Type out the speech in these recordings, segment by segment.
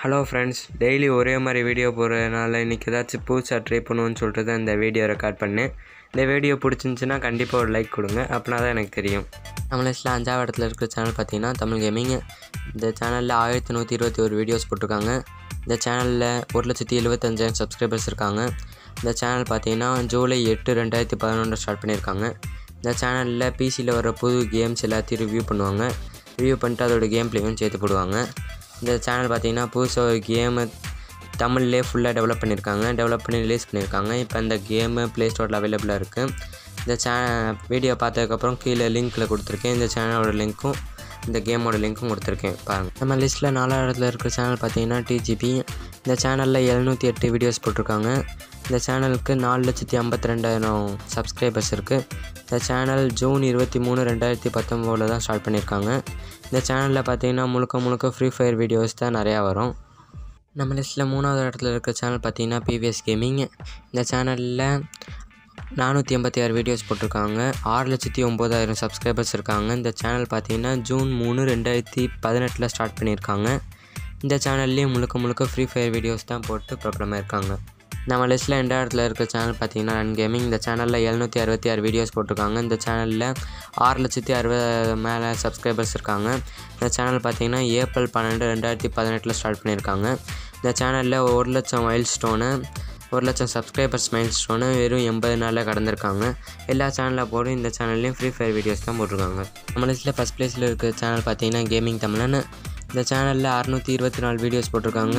hello friends daily ஒரே மாதிரி video போடுறதுனால இன்றைக்கி ஏதாச்சும் புதுசாக ட்ரை பண்ணுவோன்னு சொல்லிட்டு தான் இந்த வீடியோ ரெக்கார்ட் பண்ணேன் இந்த வீடியோ பிடிச்சிருந்துச்சின்னா கண்டிப்பாக ஒரு லைக் கொடுங்க அப்படின்னா தான் எனக்கு தெரியும் நம்ம லிஸ்ட்டில் அஞ்சாவது இடத்துல இருக்கிற சேனல் பார்த்தீங்கன்னா தமிழ் கேமிங் இந்த சேனலில் ஆயிரத்தி நூற்றி இருபத்தி ஒரு வீடியோஸ் போட்டிருக்காங்க இந்த சேனலில் ஒரு லட்சத்தி எழுபத்தஞ்சாயிரம் சப்ஸ்கிரைபர்ஸ் இருக்காங்க இந்த சேனல் பார்த்தீங்கன்னா ஜூலை எட்டு ரெண்டாயிரத்தி பதினொன்று ஸ்டார்ட் பண்ணியிருக்காங்க இந்த சேனலில் பிசியில் வர புது கேம்ஸ் எல்லாத்தையும் ரிவ்யூ பண்ணுவாங்க ரிவ்யூ பண்ணிட்டு அதோட கேம் பிளேயும் சேர்த்து போடுவாங்க இந்த சேனல் பார்த்தீங்கன்னா புதுசாக ஒரு கேமு தமிழ்லே ஃபுல்லாக டெவலப் பண்ணியிருக்காங்க டெவலப் பண்ணி ரிலீஸ் பண்ணியிருக்காங்க இப்போ இந்த கேமு ப்ளே ஸ்டோரில் அவைலபிளாக இருக்குது இந்த சே வீடியோ பார்த்ததுக்கப்புறம் கீழே லிங்க்கில் கொடுத்துருக்கேன் இந்த சேனலோட லிங்க்கும் இந்த கேமோட லிங்க்கும் கொடுத்துருக்கேன் பாருங்கள் நம்ம லிஸ்ட்டில் நாலாவது இடத்துல இருக்கிற சேனல் பார்த்தீங்கன்னா டிஜிபி இந்த சேனலில் எழுநூற்றி எட்டு வீடியோஸ் போட்டிருக்காங்க இந்த சேனலுக்கு நாலு லட்சத்தி ஐம்பத்தி ரெண்டாயிரம் சப்ஸ்கிரைபர்ஸ் இருக்குது இந்த சேனல் ஜூன் இருபத்தி மூணு ரெண்டாயிரத்தி பத்தொம்போதில் தான் ஸ்டார்ட் பண்ணியிருக்காங்க இந்த சேனலில் பார்த்தீங்கன்னா முழுக்க முழுக்க ஃப்ரீ ஃபயர் வீடியோஸ் தான் நிறையா வரும் நம்ம லிஸ்ட்டில் மூணாவது இடத்துல இருக்கிற சேனல் பார்த்தீங்கன்னா பிவிஎஸ் கேமிங் இந்த சேனலில் நானூற்றி எண்பத்தி ஆறு வீடியோஸ் போட்டிருக்காங்க ஆறு லட்சத்தி ஒம்பதாயிரம் சப்ஸ்கிரைபர்ஸ் இருக்காங்க இந்த சேனல் பார்த்தீங்கன்னா ஜூன் மூணு ரெண்டாயிரத்தி பதினெட்டில் ஸ்டார்ட் பண்ணியிருக்காங்க இந்த சேனல்லேயும் முழுக்க முழுக்க ஃப்ரீ ஃபயர் வீடியோஸ் தான் போட்டு ப்ராப்ளமாக இருக்காங்க நம்ம லிஸ்ட்டில் ரெண்டாவது இடத்துல இருக்க சேனல் பார்த்தீங்கன்னா ரன் கேமிங் இந்த சேனலில் எழுநூற்றி அறுபத்தி ஆறு வீடியோஸ் போட்டிருக்காங்க இந்த சேனலில் ஆறு லட்சத்தி அறுபது மேலே சப்ஸ்கிரைபர்ஸ் இருக்காங்க இந்த சேனல் பார்த்தீங்கன்னா ஏப்ரல் பன்னெண்டு ரெண்டாயிரத்தி பதினெட்டில் ஸ்டார்ட் பண்ணியிருக்காங்க இந்த சேனலில் ஒரு லட்சம் மைல் ஸ்டோனு ஒரு லட்சம் சப்ஸ்கிரைபர்ஸ் மைல் ஸ்டோனு வெறும் எண்பது நாளில் கடந்திருக்காங்க எல்லா சேனலில் போடும் இந்த சேனல்லையும் ஃப்ரீ ஃபயர் வீடியோஸ் தான் போட்டிருக்காங்க நம்ம லிஸ்ட்டில் ஃபஸ்ட் ப்ளேஸில் இருக்கிற சேனல் பார்த்தீங்கன்னா கேமிங் தமிழன் இந்த சேனலில் அறநூற்றி இருபத்தி நாலு வீடியோஸ் போட்டிருக்காங்க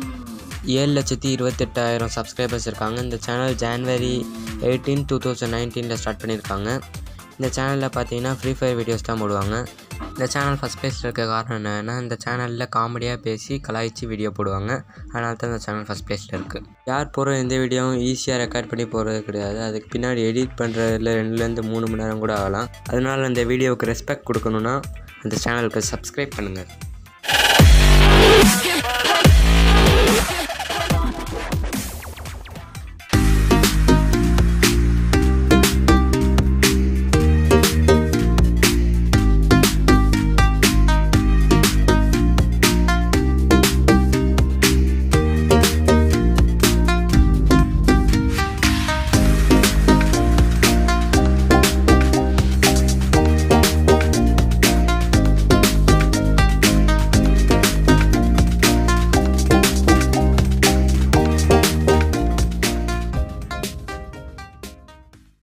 ஏழு லட்சத்தி இருபத்தெட்டாயிரம் சப்ஸ்கிரைபர்ஸ் இருக்காங்க இந்த channel January eighteen two thousand நைன்டீனில் ஸ்டார்ட் பண்ணியிருக்காங்க இந்த சேனலில் பார்த்தீங்கன்னா ஃப்ரீ ஃபயர் வீடியோஸ் தான் போடுவாங்க இந்த சேனல் ஃபஸ்ட் ப்ளேஸில் இருக்க காரணம் என்னன்னா இந்த சேனலில் காமெடியாக பேசி கலாய்ச்சி வீடியோ போடுவாங்க அதனால தான் இந்த சேனல் ஃபஸ்ட் ப்ளேஸில் இருக்குது யார் போகிற எந்த வீடியோவும் ஈஸியாக ரெக்கார்ட் பண்ணி போகிறது கிடையாது அதுக்கு பின்னாடி எடிட் பண்ணுறதுல ரெண்டுலேருந்து மூணு மணி நேரம் கூட ஆகலாம் அதனால் அந்த வீடியோவுக்கு ரெஸ்பெக்ட் கொடுக்கணுன்னா அந்த சேனலுக்கு சப்ஸ்கிரைப் பண்ணுங்கள்